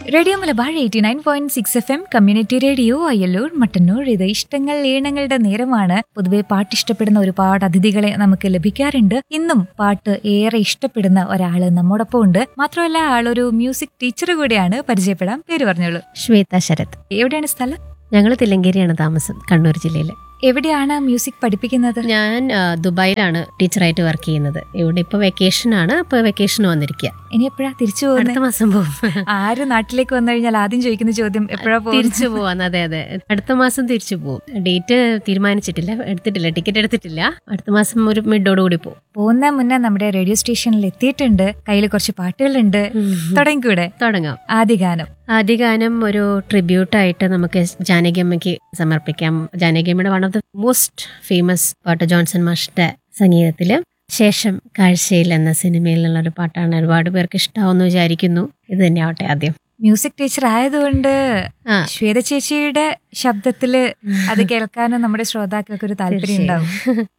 radio Malabar eighty nine point six F M community radio Ayyallur Mattannur ഇത് ഇഷ്ടങ്ങൾ ഈണങ്ങളുടെ നേരമാണ് പൊതുവെ പാട്ട് ഇഷ്ടപ്പെടുന്ന ഒരുപാട് അതിഥികളെ നമുക്ക് ലഭിക്കാറുണ്ട് ഇന്നും പാട്ട് ഏറെ ഇഷ്ടപ്പെടുന്ന ഒരാള് നമ്മോടൊപ്പം ഉണ്ട് മാത്രമല്ല ആളൊരു മ്യൂസിക് ടീച്ചർ കൂടിയാണ് പരിചയപ്പെടാം പേര് പറഞ്ഞോളൂ ശ്വേത ശരത് എവിടെയാണ് സ്ഥലം ഞങ്ങൾ തില്ലങ്കേരിയാണ് താമസം കണ്ണൂർ ജില്ലയിൽ എവിടെയാണ് മ്യൂസിക് പഠിപ്പിക്കുന്നത് ഞാൻ ആ, ദുബായിലാണ് ടീച്ചറായിട്ട് വർക്ക് ചെയ്യുന്നത് ഇവിടെ ഇപ്പോൾ വെക്കേഷൻ ആണ് ഇപ്പോൾ വെക്കേഷൻ വന്നിരിക്കുക ഇനി എപ്പോഴാ തിരിച്ചു അടുത്ത പോകുന്നത് മാസം പോകും ആര് നാട്ടിലേക്ക് വന്നു കഴിഞ്ഞാൽ ആദ്യം ചോദിക്കുന്ന ചോദ്യം എപ്പോഴാ പോകുന്നത് തിരിച്ചു പോവാന്ന് അതെ അതെ അടുത്ത മാസം തിരിച്ചു പോകും ഡേറ്റ് തീരുമാനിച്ചിട്ടില്ല എടുത്തിട്ടില്ല ടിക്കറ്റ് എടുത്തിട്ടില്ല അടുത്ത മാസം ഒരു മിഡോട് കൂടി പോകും പോകുന്ന മുന്നേ നമ്മുടെ റേഡിയോ സ്റ്റേഷനിൽ എത്തിയിട്ടുണ്ട് കയ്യിൽ കുറച്ച് പാട്ടുകളുണ്ട് തുടങ്ങിക്കൂടെ തുടങ്ങാം ആദ്യ ഗാനം ആദ്യ ഗാനം ഒരു ട്രിബ്യൂട്ടായിട്ട് നമുക്ക് ജാനകിയമ്മയ്ക്ക് സമർപ്പിക്കാം ജാനകിയമ്മയുടെ one of the most famous പാട്ട് ജോൺസൺ മാഷിന്റെ സംഗീതത്തില് ശേഷം കാഴ്ചയിൽ എന്ന സിനിമയിലുള്ള ഒരു പാട്ടാണ് ഒരുപാട് പേർക്ക് ഇഷ്ടാവെന്ന് വിചാരിക്കുന്നു ഇത് തന്നെ ആവട്ടെ ആദ്യം മ്യൂസിക് ടീച്ചർ ആയതുകൊണ്ട് ആ ശ്വേത ചേച്ചിയുടെ ശബ്ദത്തില് അത് കേൾക്കാനും നമ്മുടെ ശ്രോതാക്കൾക്ക് ഒരു താല്പര്യം ഉണ്ടാവും